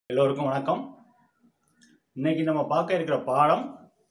எல்லோருக்கும் வணக்கம் இன்னைக்கு நம்ம பார்க்க இருக்கிற பாடம்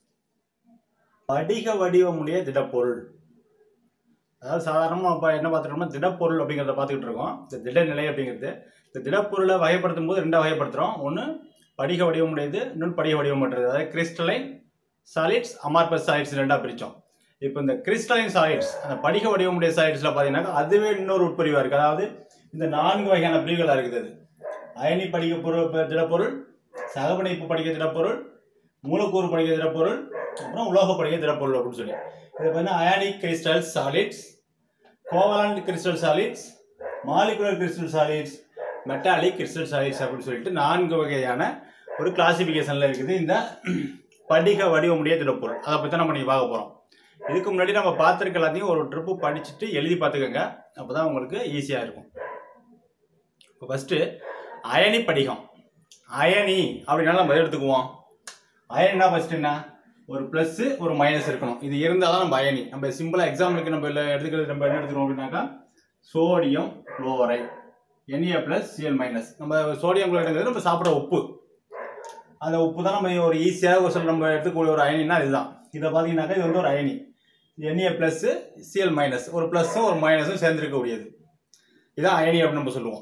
படிக வடிவமுடைய திடப்பொருள் அதாவது சாதாரணமாக இப்போ என்ன பார்த்துட்டோம்னா திடப்பொருள் அப்படிங்கிறத பார்த்துக்கிட்டு இருக்கோம் இந்த திடநிலை அப்படிங்கிறது இந்த திடப்பொருளை வகைப்படுத்தும் போது ரெண்டாக வகைப்படுத்துகிறோம் ஒன்று படிக வடிவமுடையது இன்னொன்று படிக வடிவமற்றது அதாவது கிறிஸ்டலைன் சாலிட்ஸ் அமார்பஸ் சாலிட்ஸ் ரெண்டாக பிரித்தோம் இப்போ இந்த கிறிஸ்டலைன் சாலிட்ஸ் அந்த படிக வடிவமுடைய சாலிட்ஸில் பார்த்தீங்கன்னா அதுவே இன்னொரு உட்பிரிவாக இருக்குது அதாவது இந்த நான்கு வகையான பிரிவுகளாக இருக்குது அது அயனி படிக்க பொருள் ப- திடப்பொருள் சகபிணைப்பு படிக்க திடப்பொருள் மூலக்கூறு படிக்க திடப்பொருள் அப்புறம் உலோக படிக்க திடப்பொருள் அப்படின்னு சொல்லி இது பார்த்தீங்கன்னா ionic crystal solids covalent crystal solids molecular crystal solids metallic crystal solids அப்படின்னு சொல்லிட்டு நான்கு வகையான ஒரு கிளாசிஃபிகேஷனில் இருக்குது இந்த படிக வடிவமுடைய திடப்பொருள் அதை பற்றி நம்ம நீங்கள் பார்க்க போகிறோம் இதுக்கு முன்னாடி நம்ம பார்த்துருக்க எல்லாத்தையும் ஒரு ட்ரிப்பு படிச்சுட்டு எழுதி பார்த்துக்கோங்க அப்போ தான் உங்களுக்கு ஈஸியாக இருக்கும் இப்போ ஃபஸ்ட்டு அயனி படிகம் அயனி அப்படின்னாலும் நம்ம எதை எடுத்துக்குவோம் அயனினா ஃபர்ஸ்ட் என்ன ஒரு ப்ளஸ்ஸு ஒரு மைனஸ் இருக்கணும் இது இருந்தால் தான் நம்ம அயனி நம்ம சிம்பிளாக எக்ஸாம்பிளுக்கு நம்ம இல்லை எடுத்துக்கிறது நம்ம என்ன எடுத்துக்கிறோம் அப்படின்னாக்கா sodium chloride NA plus CL minus நம்ம சோடியம் குளோரைடுங்கிறது நம்ம சாப்பிட்ற உப்பு அந்த உப்பு தான் நம்ம ஒரு ஈஸியாக ஒரு சில நம்ம எடுத்துக்கூடிய ஒரு அயனினா இதுதான் இதை பார்த்தீங்கன்னாக்கா இது வந்து ஒரு அயனி என்ஏ ப்ளஸ்ஸு சிஎல் மைனஸ் ஒரு ப்ளஸ்ஸும் ஒரு மைனஸும் சேர்ந்துருக்கக்கூடியது இதான் அயனி அப்படின்னு நம்ம சொல்லுவோம்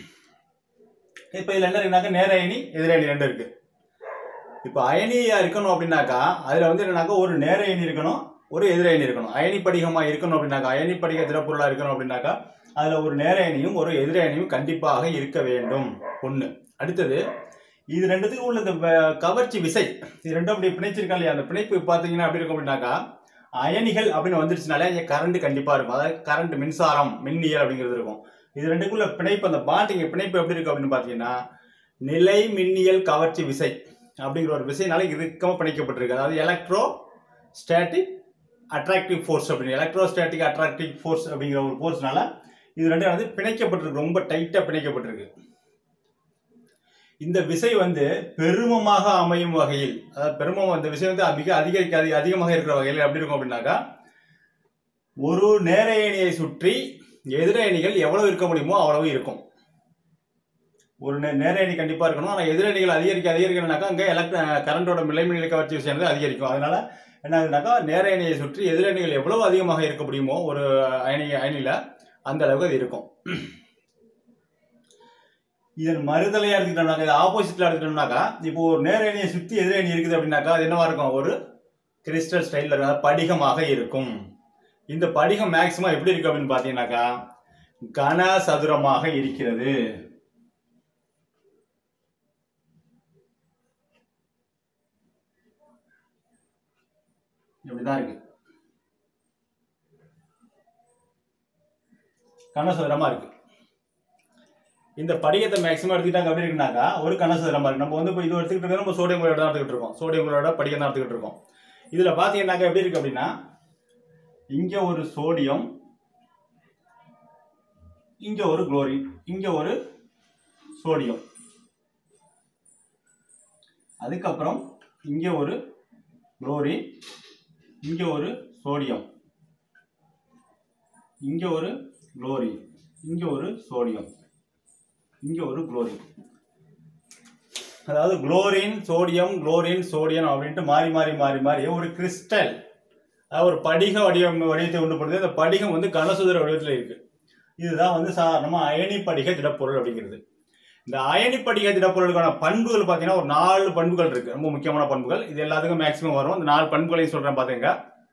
இப்போ இதில் என்ன இருக்குனாக்கா நேர அயனி எதிர அயனி ரெண்டு இருக்கு இப்போ அயனியா இருக்கணும் அப்படின்னாக்கா அதில் வந்து என்னன்னாக்கா ஒரு நேர அயனி இருக்கணும் ஒரு எதிர அயனி இருக்கணும் அயனி படிகமாக இருக்கணும் அப்படின்னாக்கா அயனி படிக திடப்பொருளாக இருக்கணும் அப்படின்னாக்கா அதில் ஒரு நேர அயனியும் ஒரு எதிர அயனியும் கண்டிப்பாக இருக்க வேண்டும் ஒன்று அடுத்தது இது ரெண்டுத்துக்கும் உள்ள இந்த வ- கவர்ச்சி விசை இது ரெண்டும் அப்படி பிணைச்சிருக்கோம் இல்லையா அந்த பிணைப்பு பார்த்தீங்கன்னா எப்படி இருக்கும் அப்படின்னாக்கா அயனிகள் அப்படின்னு வந்துருச்சுனாலே இங்கே கரண்ட் கண்டிப்பாக இருக்கும் அதாவது கரண்ட் மின்சாரம் மின்னியல் அப்படிங்கிறது இருக்கும் இது ரெண்டுக்குள்ள பிணைப்பு அந்த பாண்டிங் பிணைப்பு எப்படி இருக்கு அப்படின்னு பார்த்தீங்கன்னா நிலை மின்னியல் கவர்ச்சி விசை அப்படிங்கிற ஒரு விசைனால இறுக்கமாக பிணைக்கப்பட்டிருக்கு அதாவது எலக்ட்ரோ ஸ்டாட்டிக் அட்ராக்டிவ் ஃபோர்ஸ் அப்படின்னு எலக்ட்ரோ ஸ்டாட்டிக் அட்ராக்டிவ் ஃபோர்ஸ் அப்படிங்கிற ஒரு ஃபோர்ஸ்னால இது ரெண்டும் வந்து பிணைக்கப்பட்டிருக்கு ரொம்ப டைட்டாக பிணைக்கப்பட்டிருக்கு இந்த விசை வந்து பெருமமாக அமையும் வகையில் அதாவது பெருமம் இந்த விசை வந்து மிக அதிகரிக்க அதிக- அதிகமாக இருக்கிற வகையில் எப்படி இருக்கும் அப்படின்னாக்கா ஒரு நேர அயனியை சுற்றி எதிர அணிகள் எவ்வளவு இருக்க முடியுமோ அவ்வளவு இருக்கும் ஒரு நே- நேர அணி கண்டிப்பா இருக்கணும் ஆனால் எதிர அணிகள் அதிகரிக்க அதிகரிக்கணும்னாக்கா அங்கே எலக்ட்ர கரண்டோட மிலைமின்னலை கவர்ச்சி விஷயம் வந்து அதிகரிக்கும் அதனால என்ன ஆகுதுனாக்கா நேர அணியை சுற்றி எதிர அணிகள் எவ்வளவு அதிகமாக இருக்க முடியுமோ ஒரு அயனி அயனியில அந்த அளவுக்கு அது இருக்கும் இதன் மறுதலையா எடுத்துக்கிட்டோம்னாக்கா இது ஆப்போசிட்ல எடுத்துக்கிட்டோம்னாக்கா இப்போ ஒரு நேர அணியை சுற்றி எதிர அணி இருக்குது அப்படின்னாக்கா அது என்னவா இருக்கும் ஒரு கிறிஸ்டல் ஸ்டைலில் அதாவது படிகமாக இருக்கும் இந்த படிகம் மேக்சிமம் எப்படி இருக்கு அப்படின்னு பார்த்தீங்கன்னாக்கா கன சதுரமாக இருக்கிறது இப்படிதான் இருக்கு கனசதுரமா இருக்கு இந்த படிகத்தை மேக்ஸிமம் எடுத்துக்கிட்டாங்க அப்படி இருக்குனாக்கா ஒரு கனசதுரமா இருக்கு நம்ம வந்து இப்போ இது எடுத்துக்கிட்டு இருக்கோம் நம்ம சோடியம் குளோரைடு தான் எடுத்துக்கிட்டு இருக்கோம் சோடியம் குளோரைட படிகம் தான் எடுத்துக்கிட்டு இருக்கோம் இதுல பாத்தீங்கன்னாக்கா எப்படி இருக்கு அப்படின்னா இங்க ஒரு சோடியம் இங்க ஒரு குளோரின் இங்க ஒரு சோடியம் அதுக்கப்புறம் இங்க ஒரு குளோரின் இங்க ஒரு சோடியம் இங்க ஒரு குளோரின் இங்க ஒரு சோடியம் இங்க ஒரு குளோரின் அதாவது குளோரின் சோடியம் குளோரின் சோடியம் அப்படின்ட்டு மாறி மாறி மாறி மாறி ஒரு கிறிஸ்டல் அதாவது ஒரு படிக வடிவம் வடிவத்தை உண்டு பண்ணுது அந்த படிகம் வந்து கனசுதர வடிவத்தில் இருக்கு இதுதான் வந்து சாதாரணமாக அயனி படிக திடப்பொருள் அப்படிங்கிறது இந்த அயனி படிக திடப்பொருளுக்கான பண்புகள் பார்த்தீங்கன்னா ஒரு நாலு பண்புகள் இருக்கு ரொம்ப முக்கியமான பண்புகள் இது எல்லாத்துக்கும் மேக்ஸிமம் வரும் இந்த நாலு பண்புகளையும் சொல்றேன் பாத்துங்க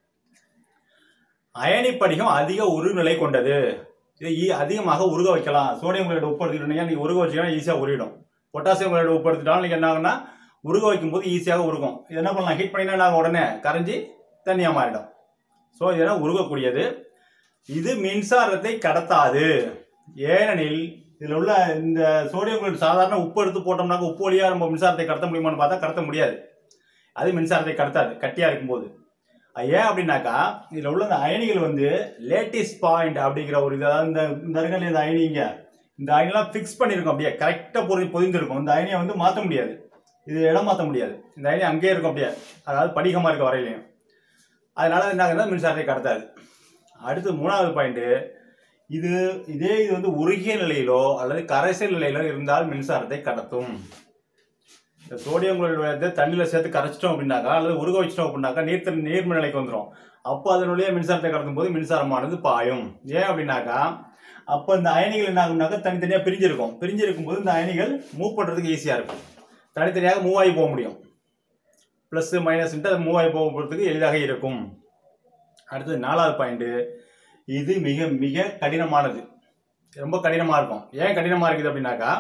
அயனி படிகம் அதிக உருநிலை கொண்டது இதை ஈ- அதிகமாக உருக வைக்கலாம் சோடியம் குளோரைடு உப்பு எடுத்துக்கிட்டீங்க நீங்க உருக வச்சீங்கன்னா ஈஸியாக உருகிடும் பொட்டாசியம் குளோரைடு உப்பு எடுத்துட்டாலும் நீங்க என்ன ஆகும்னா உருக வைக்கும் போது ஈஸியாக உருகும் இது என்ன பண்ணலாம் ஹீட் பண்ணினா நாங்கள் உடனே கரைஞ்சி தண்ணியாக மாறிடும் ஸோ இதெல்லாம் உருகக்கூடியது இது மின்சாரத்தை கடத்தாது ஏனெனில் இதில் உள்ள இந்த சோடியம் குளோரைடு சாதாரண உப்பு எடுத்து போட்டோம்னாக்க உப்பு வழியாக நம்ம மின்சாரத்தை கடத்த முடியுமான்னு பார்த்தா கடத்த முடியாது அது மின்சாரத்தை கடத்தாது கட்டியாக இருக்கும்போது அது ஏன் அப்படின்னாக்கா இதில் உள்ள இந்த அயனிகள் வந்து லேட்டிஸ் பாயிண்ட் அப்படிங்கிற ஒரு இது அதாவது இந்த இந்த இருக்கல இந்த அயனி இங்க இந்த அயனிலாம் ஃபிக்ஸ் பண்ணியிருக்கோம் அப்படியே கரெக்டாக பொதி பொதிந்திருக்கும் இந்த அயனியை வந்து மாற்ற முடியாது இது இடம் மாற்ற முடியாது இந்த அயனி அங்கேயே இருக்கும் அப்படியே அதாவது படிகமாக இருக்க வரையிலையும் அதனால என்ன ஆகுதுன்னா மின்சாரத்தை கடத்தாது அடுத்து மூணாவது பாயிண்ட் இது இதே இது வந்து உருகிய நிலையிலோ அல்லது கரைசல் நிலையிலோ இருந்தால் மின்சாரத்தை கடத்தும் இந்த சோடியம் குளோரைடு வந்து தண்ணியில் சேர்த்து கரைச்சிட்டோம் அப்படின்னாக்கா அல்லது உருக வச்சிட்டோம் அப்படின்னாக்கா நீர் நீர்ம நிலைக்கு வந்துடும் அப்போ அதனுடைய மின்சாரத்தை கடத்தும் போது மின்சாரமானது பாயும் ஏன் அப்படின்னாக்கா அப்போ இந்த அயனிகள் என்ன ஆகும்னாக்கா தனித்தனியாக பிரிஞ்சிருக்கும் பிரிஞ்சிருக்கும் போது இந்த அயனிகள் மூவ் பண்ணுறதுக்கு ஈஸியாக இருக்கும் தனித்தனியாக மூவ் ஆகி போக முடியும் ப்ளஸ் மைனஸ்ன்ட்டு அது மூவ் ஆகி போகிறதுக்கு எளிதாக இருக்கும் அடுத்தது நாலாவது பாயிண்ட்டு இது மிக மிக கடினமானது ரொம்ப கடினமாக இருக்கும் ஏன் கடினமாக இருக்குது அப்படின்னாக்கா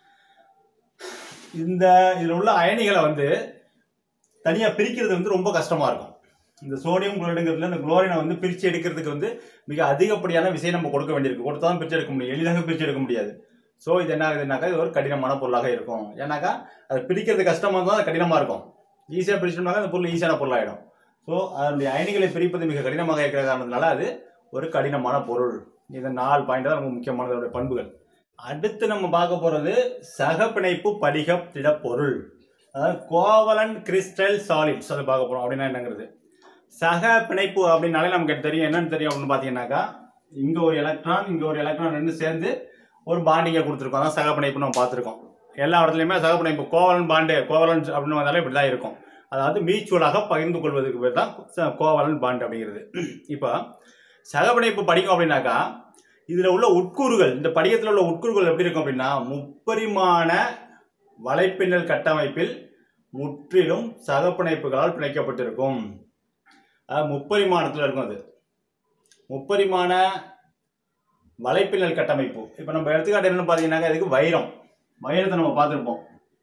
இந்த இதில் உள்ள அயனிகளை வந்து தனியாக பிரிக்கிறது வந்து ரொம்ப கஷ்டமாக இருக்கும் இந்த சோடியம் குளோரைடுங்கிறதுல இந்த குளோரினை வந்து பிரித்து எடுக்கிறதுக்கு வந்து மிக அதிகப்படியான விஷயம் நம்ம கொடுக்க வேண்டியிருக்கு கொடுத்தா தான் பிரித்து எடுக்க முடியும் எளிதாக பிரித்து எடுக்க முடியாது ஸோ இது என்ன ஆகுதுனாக்கா இது ஒரு கடினமான பொருளாக இருக்கும் ஏன்னாக்கா அது பிரிக்கிறது கஷ்டமாக இருந்தால் அது கடினமாக இருக்கும் ஈஸியாக பிரிச்சோம்னாக்கா அந்த பொருள் ஈஸியான பொருளாகிடும் ஸோ அதனுடைய அயனிகளை பிரிப்பது மிக கடினமாக இருக்கிற காரணத்தினால அது ஒரு கடினமான பொருள் இந்த நாலு பாயிண்ட் தான் நமக்கு முக்கியமானது அதோடைய பண்புகள் அடுத்து நம்ம பார்க்க போகிறது சகப்பிணைப்பு படிக திடப்பொருள் அதாவது கோவலன் கிறிஸ்டல் சாலிட்ஸ் அதை பார்க்க போகிறோம் அப்படின்னா என்னங்கிறது சக பிணைப்பு அப்படின்னாலே நமக்கு தெரியும் என்னன்னு தெரியும் அப்படின்னு பார்த்தீங்கன்னாக்கா இங்கே ஒரு எலக்ட்ரான் இங்கே ஒரு எலக்ட்ரான் ரெண்டு சேர்ந்து ஒரு பாண்டிங்கை கொடுத்துருக்கோம் அதான் சக பிணைப்பு நம்ம பார்த்துருக்கோம் எல்லா இடத்துலையுமே சக பிணைப்பு கோவலன் பாண்டு கோவலன் அப்படின்னு வந்தாலே இப்படி தான் இருக்கும் அதாவது மியூச்சுவலாக பகிர்ந்து கொள்வதற்கு பேர் தான் ச- கோவலன் பாண்ட் அப்படிங்கிறது இப்போ சகப்பிணைப்பு படிக்கும் அப்படின்னாக்கா இதில் உள்ள உட்கூறுகள் இந்த படிகத்தில் உள்ள உட்கூறுகள் எப்படி இருக்கும் அப்படின்னா முப்பரிமாண வலைப்பின்னல் கட்டமைப்பில் முற்றிலும் சகப்பிணைப்புகளால் பிணைக்கப்பட்டிருக்கும் அதாவது முப்பரிமாணத்தில் இருக்கும் அது முப்பரிமாண வலைப்பின்னல் கட்டமைப்பு இப்போ நம்ம எடுத்துக்காட்டு என்னன்னு பார்த்தீங்கன்னாக்கா இதுக்கு வைரம் வைரத்தை நம்ம பார்த்துருப்போம்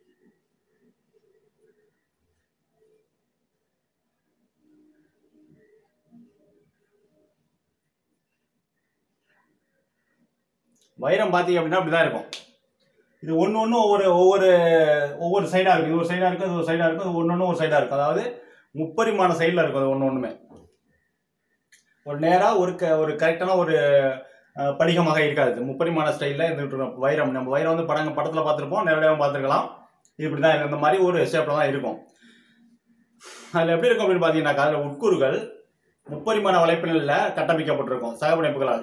வைரம் பார்த்தீங்க அப்படின்னா அப்படி தான் இருக்கும் இது ஒன்று ஒன்று ஒவ்வொரு ஒவ்வொரு ஒவ்வொரு சைடாக இருக்கும் இது ஒரு சைடாக இருக்கும் இது ஒரு சைடாக இருக்கும் இது ஒன்று ஒன்று ஒரு சைடாக இருக்கும் அதாவது முப்பரிமாண சைடில் இருக்கும் அது ஒன்று ஒன்றுமே ஒரு நேராக ஒரு க ஒரு கரெக்டான ஒரு அஹ், படிகமாக இருக்காது இது முப்பரிமாண ஸ்டைலில் இருந்துகிட்டு இருக்கும் வைரம் நம்ம வைரம் வந்து படங்க படத்தில் பார்த்துருப்போம் நேரடியாகவும் பார்த்துருக்கலாம் இது இப்படி தான் இருக்கும் இந்த மாதிரி ஒரு ஷேப்பில் தான் இருக்கும் அதில் எப்படி இருக்கும் அப்படின்னு பார்த்தீங்கன்னாக்கா அதில் உட்கூறுகள் முப்பரிமாண வலைப்பின்னலில் கட்டமைக்கப்பட்டிருக்கும் சகப்பிணைப்புகளால்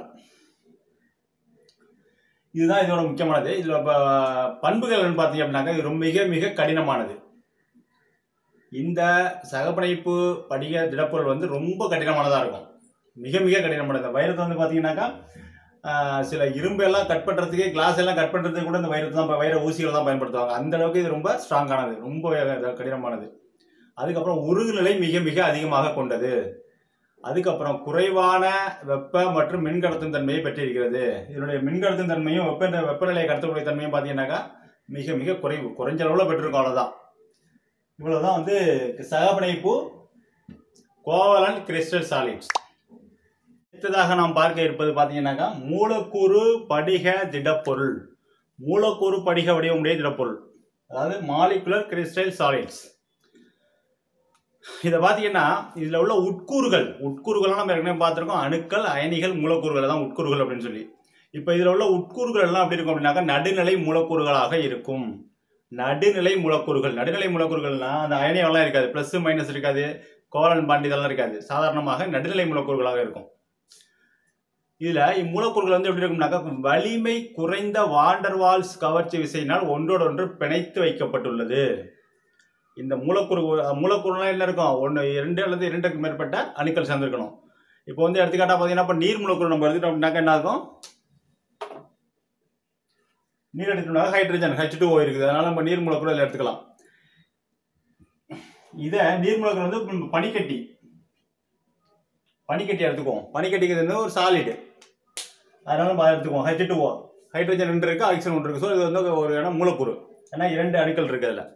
இதுதான் இதோட முக்கியமானது இதில் இப்போ பண்புகள்னு பார்த்தீங்க அப்படின்னாக்கா இது ரொம்ப மிக மிக கடினமானது இந்த சகப்பிணைப்பு படிக திடப்பொருள் வந்து ரொம்ப கடினமானதாக இருக்கும் மிக மிக கடினமானது இந்த வைரத்தை வந்து பார்த்தீங்கன்னாக்கா ஆஹ், சில இரும்பு எல்லாம் கட் பண்ணுறதுக்கு கிளாஸ் எல்லாம் கட் பண்ணுறதுக்கு கூட இந்த வைரத்தை தான் வைர ஊசிகள் தான் பயன்படுத்துவாங்க அந்த அளவுக்கு இது ரொம்ப ஸ்ட்ராங்கானது ரொம்ப கடினமானது அதுக்கப்புறம் உருகுநிலை மிக மிக அதிகமாக கொண்டது அதுக்கப்புறம் குறைவான வெப்ப மற்றும் மின் கடத்தும் தன்மையை பெற்றிருக்கிறது இதனுடைய மின் கடத்தும் தன்மையும் வெப்ப வெப்பநிலையை கடத்தக்கூடிய தன்மையும் பார்த்தீங்கன்னாக்கா மிக மிக குறைவு குறைஞ்ச அளவில் பெற்றிருக்கும் அவ்வளோதான் இவ்வளவுதான் வந்து சகப்பிணைப்பு கோவலன் கிறிஸ்டல் சாலிட்ஸ் அடுத்ததாக நாம் பார்க்க இருப்பது பார்த்தீங்கன்னாக்கா மூலக்கூறு படிக திடப்பொருள் மூலக்கூறு படிக வடிவமுடைய திடப்பொருள் அதாவது மாலிகுலர் கிறிஸ்டல் சாலிட்ஸ் இதை பார்த்தீங்கன்னா இதில் உள்ள உட்கூறுகள் உட்கூறுகள்லாம் நம்ம ஏற்கனவே பார்த்துருக்கோம் அணுக்கள் அயனிகள் மூலக்கூறுகள் தான் உட்கூறுகள் அப்படின்னு சொல்லி இப்போ இதில் உள்ள உட்கூறுகள் எல்லாம் எப்படி இருக்கும் அப்படின்னாக்கா நடுநிலை மூலக்கூறுகளாக இருக்கும் நடுநிலை மூலக்கூறுகள் நடுநிலை மூலக்கூறுகள்னா அந்த அயனியெல்லாம் இருக்காது ப்ளஸ் மைனஸ் இருக்காது கோவலன் பாண்ட் இதெல்லாம் இருக்காது சாதாரணமாக நடுநிலை மூலக்கூறுகளாக இருக்கும் இதுல இம்மூலக்கூறுகள் வந்து எப்படி இருக்கும்னாக்கா வலிமை குறைந்த வாண்டர்வால்ஸ் கவர்ச்சி விசையினால் ஒன்றோடு ஒன்று பிணைத்து வைக்கப்பட்டுள்ளது இந்த மூலக்கூறு மூலக்கூறுலாம் என்ன இருக்கும் ஒன்று இரண்டு அல்லது இரண்டுக்கு மேற்பட்ட அணுக்கள் சேர்ந்திருக்கணும் இப்போ வந்து எடுத்துக்காட்டா பார்த்தீங்கன்னா இப்போ நீர் மூலக்கூறு நம்ம எடுத்துட்டோம் அப்படின்னாக்கா என்ன ஆகும் நீர் எடுத்துட்டோம்னா ஹைட்ரஜன் ஹெச் டூ இருக்குது அதனால நம்ம நீர் மூலக்கூறு அதில் எடுத்துக்கலாம் இதை நீர் மூலக்கூறு வந்து இப்ப பனிக்கட்டி பனிக்கட்டி எடுத்துக்குவோம் பனிக்கட்டிக்கு வந்து ஒரு சாலிடு அதனால நம்ம அதை எடுத்துக்குவோம் ஹெச் டூ ஹைட்ரஜன் ரெண்டு இருக்கு ஆக்சிஜன் ஒன்று இருக்கு ஸோ இது வந்து ஒரு இடம் மூலக்கூறு ஏன்னா இரண்டு அணுக்கள் இருக்கு அதில்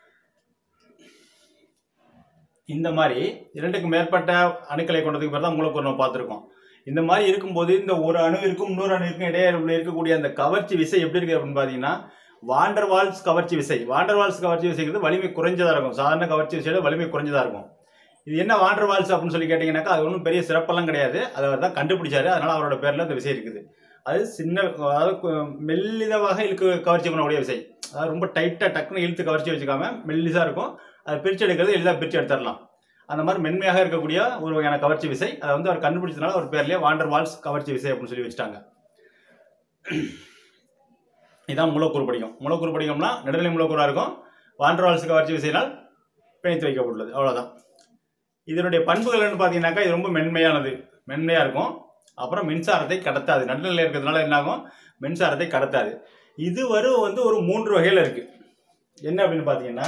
இந்த மாதிரி இரண்டுக்கு மேற்பட்ட அணுக்களை கொண்டதுக்கு பேர் தான் மூலக்கூறு நம்ம பார்த்துருக்கோம் இந்த மாதிரி இருக்கும்போது இந்த ஒரு அணுவிற்கும் இன்னொரு அணுவிற்கும் இடையே உள்ள இருக்கக்கூடிய அந்த கவர்ச்சி விசை எப்படி இருக்கு அப்படின்னு பார்த்தீங்கன்னா வாண்டர் வால்ஸ் கவர்ச்சி விசை வாண்டர் வால்ஸ் கவர்ச்சி விசைங்கிறது வலிமை குறைஞ்சதா இருக்கும் சாதாரண கவர்ச்சி விசையோட வலிமை குறைஞ்சதா இருக்கும் இது என்ன வாண்டர் வால்ஸ் அப்படின்னு சொல்லி கேட்டிங்கன்னாக்கா அது ஒன்றும் பெரிய சிறப்பெல்லாம் கிடையாது அதை அவர் தான் கண்டுபிடிச்சாரு அதனால அவரோட பேர்ல இந்த விசை இருக்குது அது சின்ன அதாவது கு- மெல்லிதமாக இழுக்கு கவர்ச்சி பண்ணக்கூடிய விசை அதாவது ரொம்ப டைட்டாக டக்குன்னு இழுத்து கவர்ச்சி வச்சுக்காம மெல்லிசாக இருக்கும் அதை பிரித்து எடுக்கிறது எளிதாக பிரித்து எடுத்துடலாம் அந்த மாதிரி மென்மையாக இருக்கக்கூடிய ஒரு வகையான கவர்ச்சி விசை அதை வந்து அவர் கண்டுபிடிச்சதுனால ஒரு பேர்லயே வாண்டர் வால்ஸ் கவர்ச்சி விசை அப்படின்னு சொல்லி வச்சுட்டாங்க இதான் மூலக்கூறு படிகம் மூலக்கூறு படிகம்னா நடுநிலை மூலக்கூறாக இருக்கும் வாண்டர்வால்ஸ் கவர்ச்சி விசையினால் பிணைத்து வைக்கப்பட்டுள்ளது அவ்வளவுதான் இதனுடைய பண்புகள்னு பார்த்தீங்கன்னாக்கா இது ரொம்ப மென்மையானது மென்மையாக இருக்கும் அப்புறம் மின்சாரத்தை கடத்தாது நடுநிலை இருக்கிறதுனால என்ன ஆகும் மின்சாரத்தை கடத்தாது இது வரும் வந்து ஒரு மூன்று வகையில் இருக்கு என்ன அப்படின்னு பார்த்தீங்கன்னா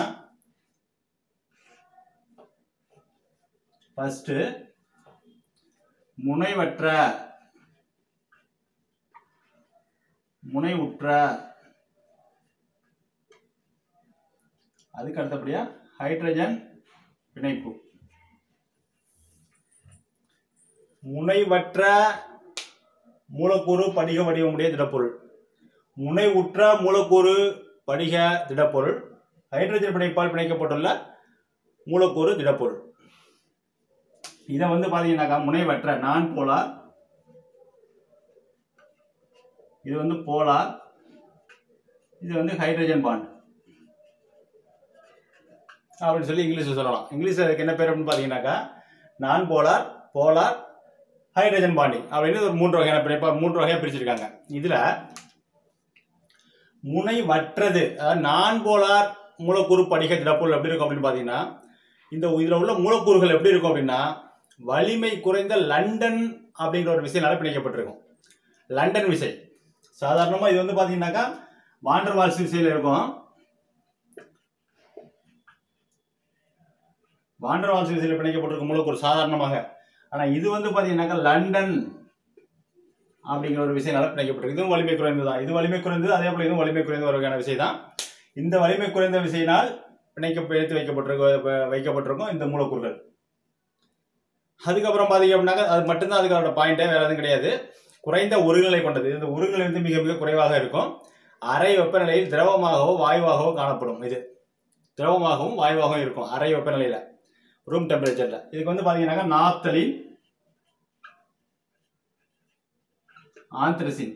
ஃபர்ஸ்ட் முனைவற்ற முனைவுற்ற அதுக்கு அடுத்தபடியா ஹைட்ரஜன் பிணைப்பு முனைவற்ற மூலக்கூறு படிக வடிவமுடைய திடப்பொருள் முனைவுற்ற மூலக்கூறு படிக திடப்பொருள் ஹைட்ரஜன் பிணைப்பால் பிணைக்கப்பட்டுள்ள மூலக்கூறு திடப்பொருள் இதை வந்து பார்த்தீங்கன்னாக்கா முனைவற்ற நான் போலார் இது வந்து போலார் இது வந்து ஹைட்ரஜன் பாண்ட் அப்படின்னு சொல்லி இங்கிலீஷில் சொல்லலாம் இங்கிலீஷில் அதுக்கு என்ன பேர் அப்படின்னு பார்த்தீங்கன்னாக்கா நான் போலார் போலார் ஹைட்ரஜன் பாண்டிங் அப்படின்னு ஒரு மூன்று வகையான பிரிப்பா மூன்று வகையாக பிரிச்சிருக்காங்க இதில் முனைவற்றது அதாவது நான் போலார் மூலக்கூறு படிக திடப்பொருள் எப்படி இருக்கும் அப்படின்னு பார்த்தீங்கன்னா இந்த இதில் உள்ள மூலக்கூறுகள் எப்படி இருக்கும் அப்படின்னா வலிமை குறைந்த லண்டன் அப்படிங்கிற ஒரு விசையினால பிணைக்கப்பட்டிருக்கும் லண்டன் விசை சாதாரணமாக இது வந்து பார்த்தீங்கன்னாக்கா வாண்டர் வால்ஸ் விசையில் இருக்கும் வாண்டர் வால்ஸ் விசையில் பிணைக்கப்பட்டிருக்கும் மூலக்கூறு சாதாரணமாக ஆனால் இது வந்து பார்த்தீங்கன்னாக்கா லண்டன் அப்படிங்கிற ஒரு விஷயனால பிணைக்கப்பட்டிருக்கு இதுவும் வலிமை குறைந்தது தான் இது வலிமை குறைந்தது அதே போல இதுவும் வலிமை குறைந்த ஒரு வகையான விஷயம் தான் இந்த வலிமை குறைந்த விசையினால் பிணைக்க பிணைத்து வைக்கப்பட்டிருக்க வைக்கப்பட்டிருக்கும் இந்த மூலக்கூறுகள் அதுக்கப்புறம் பார்த்தீங்க அப்படின்னாக்கா அது மட்டும்தான் அதுக்கான பாயிண்டே வேற எதுவும் கிடையாது குறைந்த ஒருநிலை கொண்டது இந்த ஒருநிலை வந்து மிக மிக குறைவாக இருக்கும் அறை வெப்பநிலையில் திரவமாகவோ வாயுவாகவோ காணப்படும் இது திரவமாகவும் வாயுவாகவும் இருக்கும் அறை வெப்பநிலையில் ரூம் டெம்பரேச்சரில் இதுக்கு வந்து பார்த்தீங்கன்னாக்கா நாப்தலின் ஆந்திரசின்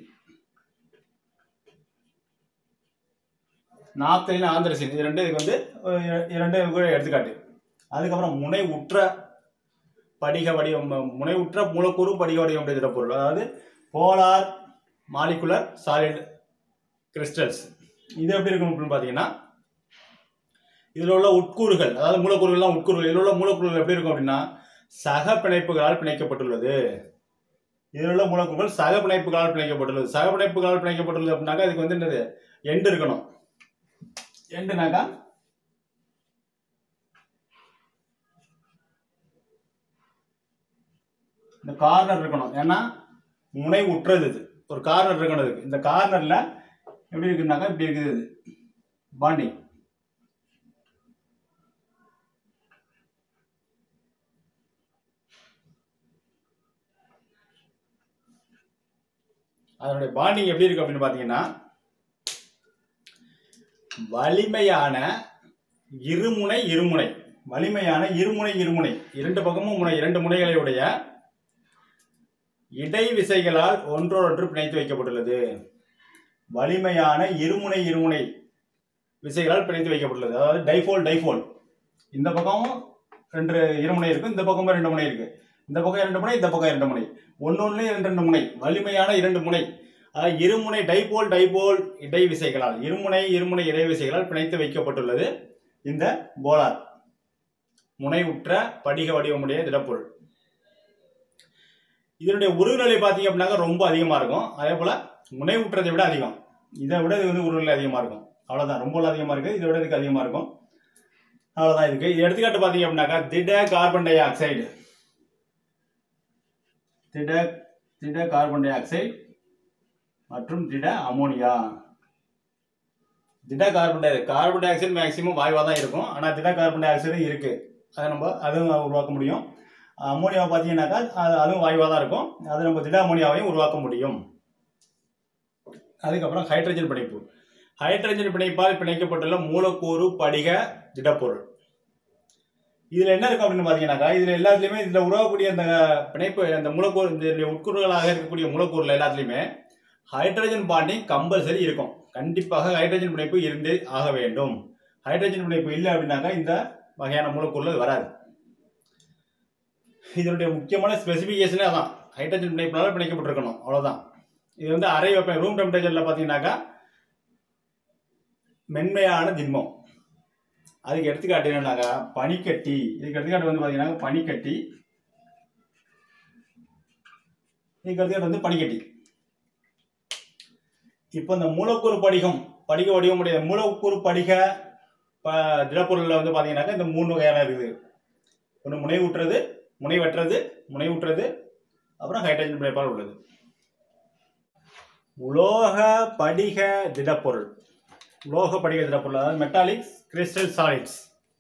நாப்தலின் ஆந்திரசின் இது ரெண்டு இதுக்கு வந்து ஒரு இர- இரண்டு கூட எடுத்துக்காட்டு அதுக்கப்புறம் முனை உற்ற படிக வடிவம் முனை உற்ற மூலக்கூறு படிக வடிவம் உடைய பொருள் அதாவது போலார் மாலிகுலர் சாலிட் கிறிஸ்டல்ஸ் இது எப்படி இருக்கும் அப்படின்னு பார்த்தீங்கன்னா இதில் உள்ள உட்கூறுகள் அதாவது மூலக்கூறுகள்லாம் உட்கூறுகள் இதில் உள்ள மூலக்கூறுகள் எப்படி இருக்கும் அப்படின்னா சக பிணைப்புகளால் பிணைக்கப்பட்டுள்ளது இதில் உள்ள மூலக்கூறுகள் சக பிணைப்புகளால் பிணைக்கப்பட்டுள்ளது சக பிணைப்புகளால் பிணைக்கப்பட்டுள்ளது அப்படின்னாக்கா இதுக்கு வந்து என்னது எண்டு இருக்கணும் எண்டுனாக்கா இந்த கார்னர் இருக்கணும் ஏன்னா முனை உற்றது இது ஒரு கார்னர் இருக்கணும் இதுக்கு இந்த கார்னர்ல எப்படி இருக்குன்னாக்கா இப்படி இருக்குது இது பாண்டிங் அதனுடைய பாண்டிங் எப்படி இருக்கு அப்படின்னு பார்த்தீங்கன்னா வலிமையான இருமுனை இருமுனை வலிமையான இருமுனை இருமுனை இரண்டு பக்கமும் முனை இரண்டு முனைகளை உடைய இடை விசைகளால் ஒன்றோடொன்று பிணைத்து வைக்கப்பட்டுள்ளது வலிமையான இருமுனை இருமுனை விசைகளால் பிணைத்து வைக்கப்பட்டுள்ளது அதாவது டைஃபோல் டைஃபோல் இந்த பக்கமும் ரெண்டு இருமுனை இருக்கு இந்த பக்கமும் ரெண்டு முனை இருக்கு இந்த பக்கம் இரண்டு முனை இந்த பக்கம் இரண்டு முனை ஒன்னொன்னு இரண்டு ரெண்டு முனை வலிமையான இரண்டு முனை அதாவது இருமுனை டைபோல் டைபோல் இடை விசைகளால் இருமுனை இருமுனை இடை விசைகளால் பிணைத்து வைக்கப்பட்டுள்ளது இந்த போலார் முனை உற்ற படிக வடிவமுடைய திடப்பொருள் இதனுடைய உருகுநிலை பார்த்தீங்க அப்படின்னாக்கா ரொம்ப அதிகமாக இருக்கும் அதே போல் முனை உற்றதை விட அதிகம் இதை விட இது வந்து உருகுநிலை அதிகமாக இருக்கும் அவ்வளோதான் ரொம்ப அதிகமாக இருக்குது இதை விட இதுக்கு அதிகமாக இருக்கும் அவ்வளோதான் இதுக்கு இது எடுத்துக்காட்டு பார்த்தீங்க அப்படின்னாக்கா திட கார்பன் டை ஆக்சைடு திட திட கார்பன் டை ஆக்சைடு மற்றும் திட அமோனியா திட carbon di carbon dioxide maximum வாயுவாக தான் இருக்கும் ஆனால் திட கார்பன் டை ஆக்சைடு இருக்கு அதை நம்ம அதுவும் உருவாக்க முடியும் அமோனியாவை பார்த்தீங்கன்னாக்கா அது அதுவும் வாயுவாக தான் இருக்கும் அது நம்ம திட அமோனியாவையும் உருவாக்க முடியும் அதுக்கப்புறம் ஹைட்ரஜன் பிணைப்பு ஹைட்ரஜன் பிணைப்பால் பிணைக்கப்பட்டுள்ள மூலக்கூறு படிக திடப்பொருள் இதுல என்ன இருக்கும் அப்படின்னு பாத்தீங்கன்னாக்கா இதுல எல்லாத்துலயுமே இதுல உருவாகக்கூடிய அந்த பிணைப்பு அந்த மூலக்கூறு இந்த உட்கூறுகளாக இருக்கக்கூடிய மூலக்கூறுல எல்லாத்துலயுமே ஹைட்ரஜன் பாண்டிங் கம்பல்சரி இருக்கும் கண்டிப்பாக ஹைட்ரஜன் பிணைப்பு இருந்தே ஆக வேண்டும் ஹைட்ரஜன் பிணைப்பு இல்லை அப்படின்னாக்கா இந்த வகையான மூலக்கூறுல இது வராது இதனுடைய முக்கியமான ஸ்பெசிஃபிகேஷனே அதான் ஹைட்ரஜன் பிணைப்பினால பிணைக்கப்பட்டிருக்கணும் அவ்வளவுதான் இது வந்து அறை வெப்ப ரூம் டெம்பரேச்சர்ல பாத்தீங்கன்னாக்கா மென்மையான திண்மம் அதுக்கு எடுத்துக்காட்டு என்னன்னாக்கா பனிக்கட்டி இதுக்கு எடுத்துக்காட்டு வந்து பார்த்தீங்கன்னா பனிக்கட்டி இதுக்கு எடுத்துக்காட்டு வந்து பனிக்கட்டி இப்போ இந்த மூலக்கூறு படிகம் படிக வடிவமுடைய மூலக்கூறு படிக ப திடப்பொருளில் வந்து பார்த்தீங்கன்னாக்கா இந்த மூணு வகையான இருக்குது ஒன்று முனைவுற்றது முனைவற்றது முனைவுற்றது அப்புறம் ஹைட்ரஜன் பிணைப்பால் உள்ளது உலோக படிக திடப்பொருள் உலோக படிக திடப்பொருள் அதாவது மெட்டாலிக்ஸ் கிறிஸ்டல் சாலிட்ஸ்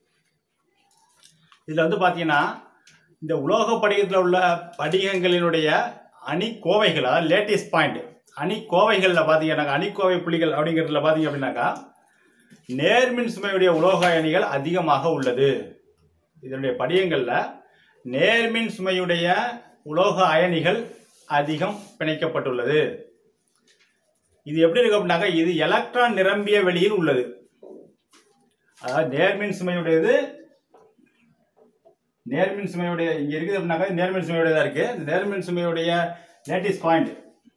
இதில் வந்து பார்த்தீங்கன்னா இந்த உலோக படிகத்தில் உள்ள படிகங்களினுடைய அணிக்கோவைகள் அதாவது லேட்டஸ்ட் பாயிண்ட் அணிக்கோவைகளில் பார்த்தீங்கன்னாக்கா அணிக்கோவை புள்ளிகள் அப்படிங்கிறதுல பார்த்தீங்க அப்படின்னாக்கா நேர்மின் சுமையுடைய உலோக அயனிகள் அதிகமாக உள்ளது இதனுடைய படிகங்களில் நேர்மின் சுமையுடைய உலோக அயனிகள் அதிகம் பிணைக்கப்பட்டுள்ளது இது எப்படி இருக்கு அப்படின்னாக்கா இது எலக்ட்ரான் நிரம்பிய வெளியில் உள்ளது அதாவது நேர்மின் சுமையுடையது நேர்மின் சுமையுடைய இங்க இருக்குது அப்படின்னாக்கா இது நேர்மின் சுமையுடையதா இருக்கு இந்த நேர்மின் சுமையுடைய லேட்டிஸ் பாயிண்ட்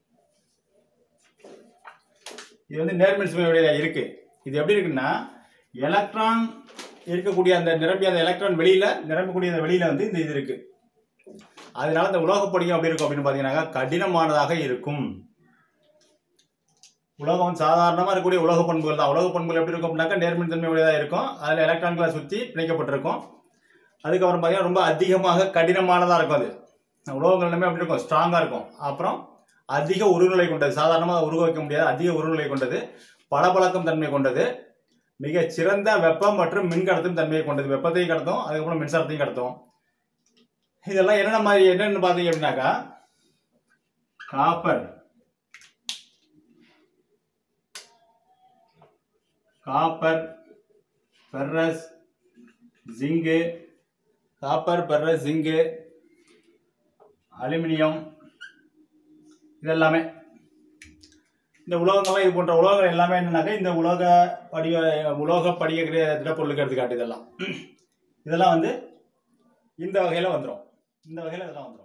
இது வந்து நேர்மின் சுமையுடையதா இருக்கு இது எப்படி இருக்குன்னா எலக்ட்ரான் இருக்கக்கூடிய அந்த நிரம்பிய அந்த எலக்ட்ரான் வெளியில நிரம்பக்கூடிய அந்த வெளியில வந்து இந்த இது இருக்கு அதனால இந்த உலோகப் படிகம் எப்படி இருக்கும் அப்படின்னு பார்த்தீங்கன்னாக்கா கடினமானதாக இருக்கும் உலோகம் வந்து சாதாரணமாக இருக்கக்கூடிய உலோக பண்புகள் தான் உலோக பண்புகள் எப்படி இருக்கும் அப்படின்னாக்கா நேர்மின் தன்மையுடையதாக இருக்கும் அதில் எலக்ட்ரான்களை சுற்றி பிணைக்கப்பட்டிருக்கும் அதுக்கப்புறம் பார்த்தீங்கன்னா ரொம்ப அதிகமாக கடினமானதாக இருக்கும் அது உலோகங்கள் எல்லாமே எப்படி இருக்கும் ஸ்ட்ராங்காக இருக்கும் அப்புறம் அதிக உருநிலை கொண்டது சாதாரணமாக உருவ வைக்க முடியாது அதிக உருநிலை கொண்டது பளபளக்கும் தன்மை கொண்டது மிக சிறந்த வெப்பம் மற்றும் மின் கடத்தும் தன்மையை கொண்டது வெப்பத்தையும் கடத்தும் அதுக்கப்புறம் மின்சாரத்தையும் கடத்தும் இதெல்லாம் என்னென்ன மாதிரி என்னென்னு பார்த்தீங்க அப்படின்னாக்கா copper copper ferrous zinc copper ferrous zinc aluminium இதெல்லாமே இந்த உலோகங்கள்லாம் இது போன்ற உலோகங்கள் எல்லாமே என்னன்னாக்கா இந்த உலோக படிக உலோக படிகக்கூடிய திடப்பொருளுக்கு எடுத்துக்காட்டு இதெல்லாம் இதெல்லாம் வந்து இந்த வகையில் வந்துடும் இந்த வகையில் இதெல்லாம் வந்துடும்